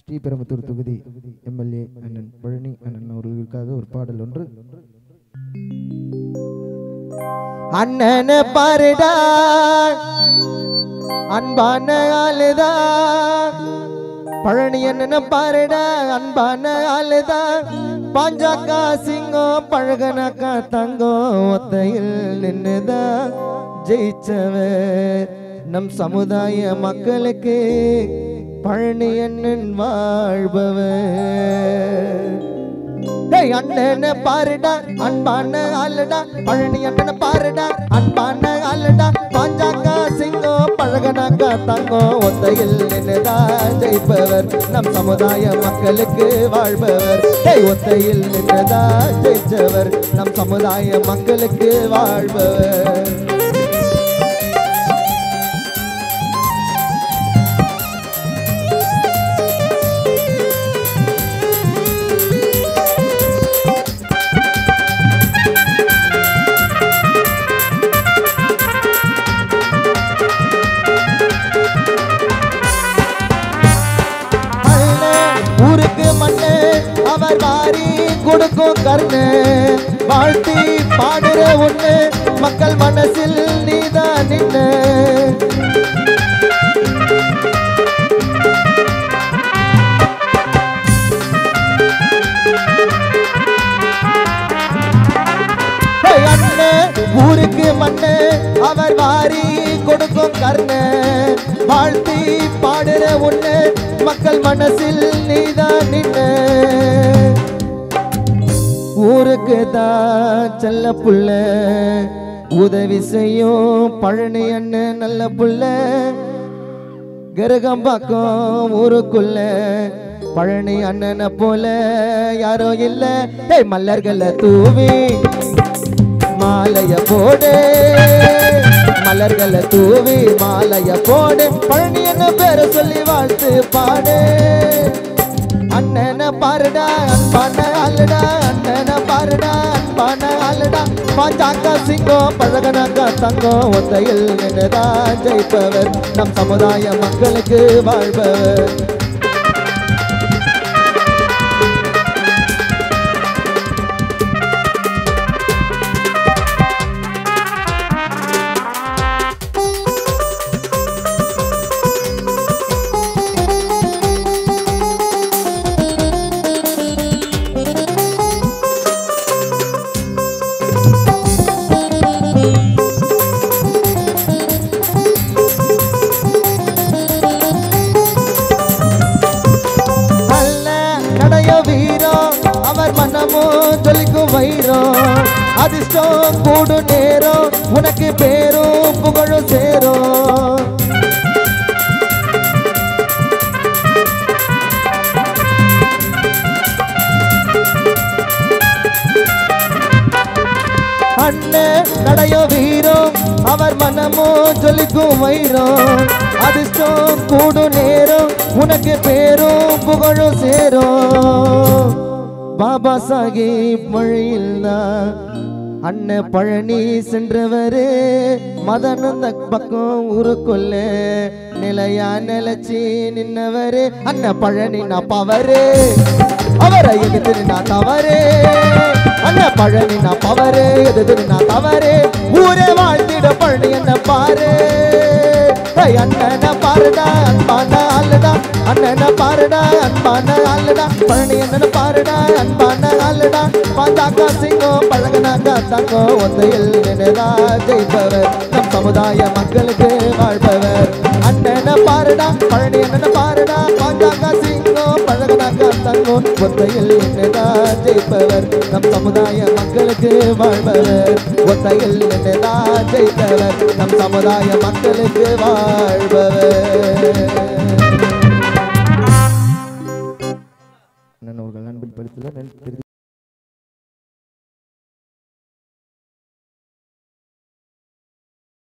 ஸ்ரீபெரும்புத்தூர் தொகுதி எம்எல்ஏ அண்ணன் பழனி அண்ணன் அவர்களுக்காக ஒரு பாடல் ஒன்று அண்ணன பாருடா அன்பான ஆளுதா பழனி அண்ணன பாருடா அன்பான ஆளுதா பாஞ்சாக்கா சிங்கம் பழகனாக்கா தங்கம் ஒத்தையில் நின்னுதா ஜெயிச்சவர் நம் சமுதாய மக்களுக்கு பழனி அண்ணன் வாழ்பவர் டேய் அண்ணன பாருடா அன்பான ஆளுடா பழனி அண்ணன பாருடா அன்பான ஆளுடா பாஞ்சாக்கா சிங்கம் பழகனாக்கா தங்கம் ஒத்தையில் நின்னுதா ஜெயிப்பவர் நம் சமுதாய மக்களுக்கு வாழ்பவர் டேய் ஒத்தையில் நின்னுதா ஜெயிச்சவர் நம் சமுதாய மக்களுக்கு வாழ்பவர் மண்ணு, ஊருக்கு மண்ணு அவர் வாரி கொடுக்கும் கருணு வாழ்த்தி பாடுற ஒண்ணு மக்கள் மனசில் நீதான் நின்னு ஏய் அண்ணே, ஊருக்கு மண்ணு அவர் வாரி கொடுக்கும் கருணு வாழ்த்தி பாடுற ஒண்ணு மக்கள் மனசில் நீதான் நின்னு ஊருக்கு தான் செல்ல புள்ள உதவி செய்யும் பழனி அண்ணன் நல்ல புள்ள கருகம்பாக்கம் ஊருக்குள்ள பழனி அண்ணனை போல யாரோ இல்ல ஏய் மலர்களை தூவி மாலைய போடு மலர்களை தூவி மாலைய போடு பழனி என்ன பேரை சொல்லி வாழ்த்து பாடு அண்ணனை பாருடா அன்பான ஆளுடா அண்ணனை பாருடா அன்பான ஆளுடா பாஞ்சாக்கா சிங்கம் பழகனாக்கா தங்கம் ஒத்தையில் நின்றுதான் ஜெயிப்பவர் நம் சமுதாய மக்களுக்கு வாழ்பவர் நல்ல நடைய வீரம் அவர் மனமோ ஜொலிக்கும் வைரம் அதிர்ஷ்டம் கூடும் நேரம் உனக்கு பேரும் புகழும் சேரும் அண்ணன் நடையோ வீரம் அவர் மனமோ ஜொலிக்கும் வைரம் அதிர்ஷ்டம் கூடும் நேரம் உனக்கு பேரும் புகழும் சேரும் பாபா சாஹிப் மொழியில் தான் அண்ணன் பழனி சென்றவரு மதனந்த பக்கம் ஊருக்குள்ள நிலையா நிலைச்சி நின்னவரு அண்ணன் பழனி நான் பவரு அவரை எதிர்த்து நான் தவறு அண்ணன் பழனி நான் பவரு எதிர்த்து நான் தவறு ஊரே வாழ்த்திட பழனி என்ன பாரு ஏய் அண்ணனை பாருடா அன்பான ஆளுடா அண்ணனை பாருடா அன்பான ஆளுடா பழனி அண்ணனை பாருடா அன்பான ஆளுடா பாந்தாக்கா சிங்கம் பழகனாக்கா தங்கம் ஒத்தையில் நினைதா ஜெயிப்பவர் நம் சமுதாய மக்களுக்கு வாழ்பவர் அண்ணனை பாருடா பழனி அண்ணனை பாருடா பாந்தாக்கா சிங்கம் பழகனாக்கா தங்கம் ஒத்தையில் நினைதா ஜெயிப்பவர் நம் சமுதாய மக்களுக்கு வாழ்பவர் ஒத்தையில் நினைதா ஜெயித்தவர் நம் சமுதாய மக்களுக்கு வாழ்பவர்